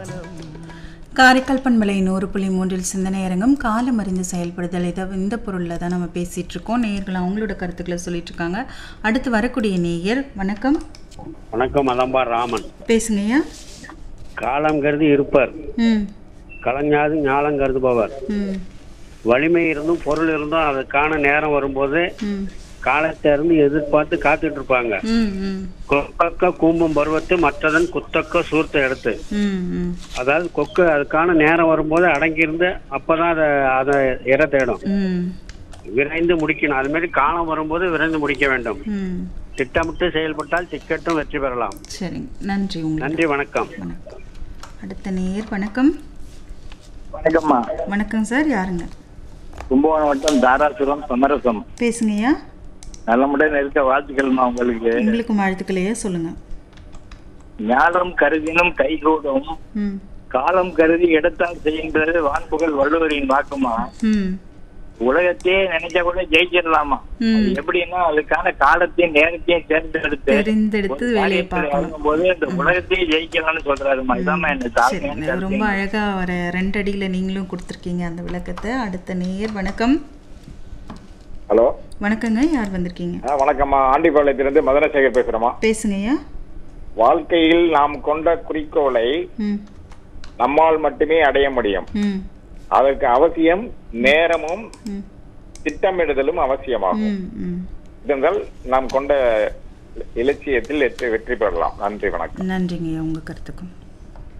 காரைக்கால் பண்பலை நூறு புள்ளி மூன்றில் சிந்தனை அரங்கம் காலம் அறிந்து செயல்படுதல் இதை இந்த பொருளில் தான் நம்ம பேசிகிட்டு இருக்கோம் நேயர்கள் அவங்களோட கருத்துக்களை சொல்லிட்டு இருக்காங்க அடுத்து வரக்கூடிய நேயர் வணக்கம் வணக்கம் அதம்பா ராமன் பேசுங்கய்யா காலம் கருதி இருப்பார் ம் கலைஞாது ஞாலம் கருதுபவர் ம் வலிமை இருந்தும் பொருள் இருந்தும் அதுக்கான நேரம் வரும்போது ம் காலத்தை இருந்து எதிர்பார்த்து காத்துட்டு இருப்பாங்க ம் ம் கொக்கக்க கூம்பும் பருவத்து மற்றதன் குத்தக்க சூர்த்த எடுத்து ம் ம் அதாவது கொக்கு அதுக்கான நேரம் வரும்போது அடங்கியிருந்து அப்பதான் அதை அதை இற தேடும் ம் விரைந்து முடிக்கணும் அது மாதிரி காலம் வரும்போது விரைந்து முடிக்க வேண்டும் ம் திட்டமிட்டு செயல்பட்டால் டிக்கெட்டும் வெற்றி பெறலாம் சரிங்க நன்றி உங்களுக்கு நன்றி வணக்கம் வணக்கம் அடுத்த நேயர் வணக்கம் வணக்கம்மா வணக்கம் சார் யாருங்க கும்பகோணம் வட்டம் தாராசுரம் சமரசம் பேசுங்கய்யா நல்ல முறையில் இருக்க வாழ்த்துக்கள்மா உங்களுக்கு உங்களுக்கும் வாழ்த்துக்களையா சொல்லுங்கள் ஞானம் கருதினும் கைகூடும் ம் காலம் கருதி எடுத்தால் செய்கின்றது வான்புகழ் வள்ளுவரின் வாக்குமா ம் உலகத்தையே நினைச்சா கூட ஜெயிச்சிடலாமா ம். அது எப்படின்னா அதுக்கான காலத்தையும் நேரத்தையும் தேர்ந்தெடுத்து தெரிந்தெடுத்து ஒரு வேலையை காரியத்துல பார்க்கணும் போது இந்த உலகத்தையே ஜெயிக்கலாம்னு சொல்றாருமா இதாம்மா என்ன சரி தாழ்மையான ரொம்ப கருத்து. அழகா வர ரெண்டு அடியில நீங்களும் கொடுத்துருக்கீங்க அந்த விளக்கத்தை அடுத்த நேயர் வணக்கம் ஹலோ வணக்கங்க யார் வந்திருக்கீங்க ஆ, வணக்கம்மா ஆண்டிபாளையத்திலிருந்து மதனசேகர் பேசுறேம்மா பேசுங்கய்யா வாழ்க்கையில் நாம் கொண்ட குறிக்கோளை ம் நம்மால் மட்டுமே அடைய முடியும் ம் அதற்கு அவசியம் நேரமும் ம் திட்டமிடுதலும் அவசியமாகும் ம் ம் இருந்தால் நாம் கொண்ட இலட்சியத்தில் வெற்றி வெற்றி பெறலாம் நன்றி வணக்கம் நன்றிங்கய்யா உங்க கருத்துக்கும்